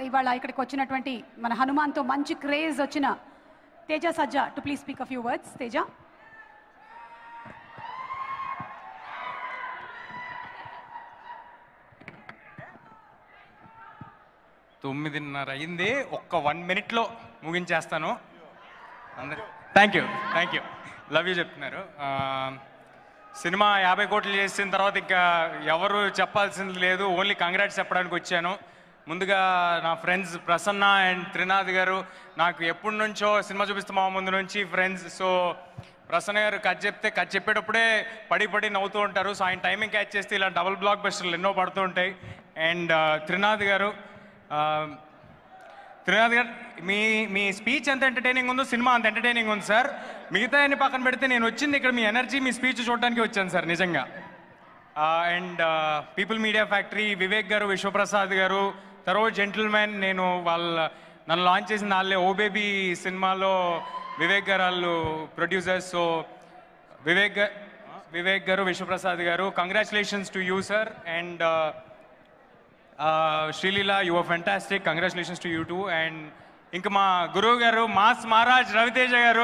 ఇవాళ ఇక్కడికి వచ్చినటువంటి మన హనుమాన్తో మంచి క్రేజ్ వచ్చిన Teja Sajja to please speak a few words Teja తొమ్మిదిన్నర అయింది ఒక్క వన్ మినిట్లో ముగించేస్తాను అందరు thank you thank you love you చెప్తున్నారు ఆ, సినిమా యాభై కోట్లు చేసిన తర్వాత ఇంకా ఎవరు చెప్పాల్సింది లేదు ఓన్లీ కంగ్రాట్స్ చెప్పడానికి వచ్చాను ముందుగా నా ఫ్రెండ్స్ ప్రసన్న అండ్ త్రినాథ్ గారు నాకు ఎప్పటి నుంచో సినిమా చూపిస్తే మా ముందు నుంచి ఫ్రెండ్స్ సో ప్రసన్న గారు కథ చెప్తే కథ చెప్పేటప్పుడే పడి పడి నవ్వుతూ ఉంటారు సో ఆయన టైమింగ్ క్యాచ్ చేస్తే ఇలా డబుల్ బ్లాక్ బస్టర్లు ఎన్నో పడుతూ ఉంటాయి అండ్ త్రినాథ్ గారు ఆ, త్రినాథ్ గారు మీ మీ స్పీచ్ ఎంత ఎంటర్టైనింగ్ ఉందో సినిమా అంత ఎంటర్టైనింగ్ ఉంది సార్ మిగతా అన్ని పక్కన పెడితే నేను వచ్చింది ఇక్కడ మీ ఎనర్జీ మీ స్పీచ్ చూడడానికి వచ్చాను సార్ నిజంగా and people media factory Vivek garu Vishwaprasad గారు తర్వో జెంటిల్మెన్ నేను వాళ్ళ నన్ను లాంచ్ చేసిన వాళ్ళే ఓ బేబీ సినిమాలో వివేక్ గారు వాళ్ళు ప్రొడ్యూసర్స్ సో వివేక్ గా- Vivek garu Vishwaprasad garu congratulations to you sir and Sreeleela you are fantastic congratulations to you too and ఇంకా మా గురువు గారు మాస్ మహారాజ్ రవితేజ గారు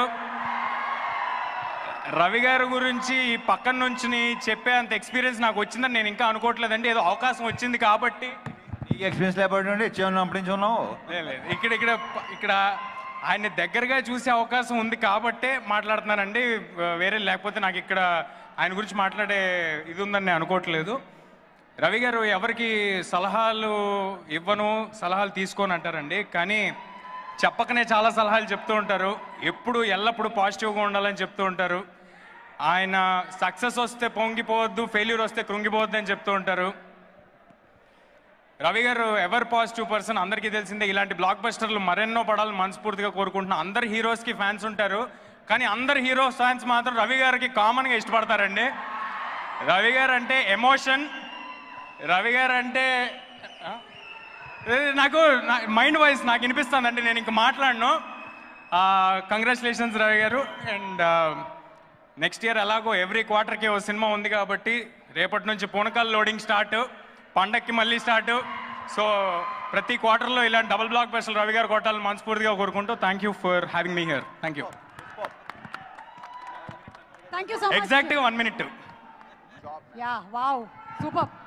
రవి గారి గురించి ఈ పక్కన నుంచి చెప్పే అంత ఎక్స్పీరియన్స్ నాకు వచ్చిందని నేను ఇంకా అనుకోవట్లేదండి ఏదో అవకాశం వచ్చింది కాబట్టి ఈ ఎక్స్పీరియన్స్ లేకపోతే ఇచ్చే ఉన్నాం అప్పటి నుంచి ఉన్నావు లేదు లేదు ఇక్కడ ఇక్కడ ఇక్కడ ఆయన దగ్గరగా చూసే అవకాశం ఉంది కాబట్టే మాట్లాడుతున్నానండి వేరే లేకపోతే నాకు ఇక్కడ ఆయన గురించి మాట్లాడే ఇది ఉందని నేను అనుకోవట్లేదు రవి గారు ఎవరికి సలహాలు ఇవ్వను సలహాలు తీసుకొని అంటారండి కానీ చెప్పకనే చాలా సలహాలు చెప్తూ ఉంటారు ఎప్పుడు ఎల్లప్పుడూ పాజిటివ్గా ఉండాలని చెప్తూ ఉంటారు ఆయన సక్సెస్ వస్తే పొంగిపోవద్దు ఫెయిల్యూర్ వస్తే కృంగిపోవద్దు అని చెప్తూ ఉంటారు రవి గారు ఎవర్ పాజిటివ్ పర్సన్ అందరికీ తెలిసిందే ఇలాంటి బ్లాక్ బస్టర్లు మరెన్నో పడాలని మనస్ఫూర్తిగా కోరుకుంటున్నా అందరు హీరోస్కి ఫ్యాన్స్ ఉంటారు కానీ అందరు హీరో ఫ్యాన్స్ మాత్రం రవి గారికి కామన్గా ఇష్టపడతారండి రవి గారు అంటే ఎమోషన్ రవి గారు అంటే ఆ? ఏ, నాకు మైండ్ వైజ్ నాకు వినిపిస్తుందండి నేను ఇంక మాట్లాడను congratulations Ravi garu and next year ఎలాగో ఎవ్రీ క్వార్టర్కి ఓ సినిమా ఉంది కాబట్టి రేపటి నుంచి పూనకాల్ లోడింగ్ స్టార్ట్ పండక్కి మళ్ళీ స్టార్ట్ సో ప్రతి క్వార్టర్లో ఇలాంటి డబుల్ బ్లాక్ బస్సులు రవి గారు కొట్టాలని మనస్ఫూర్తిగా కోరుకుంటూ థ్యాంక్ యూ ఫర్ హ్యావింగ్ మీ here thank you thank you so much ఎగ్జాక్ట్గా one minute yeah wow super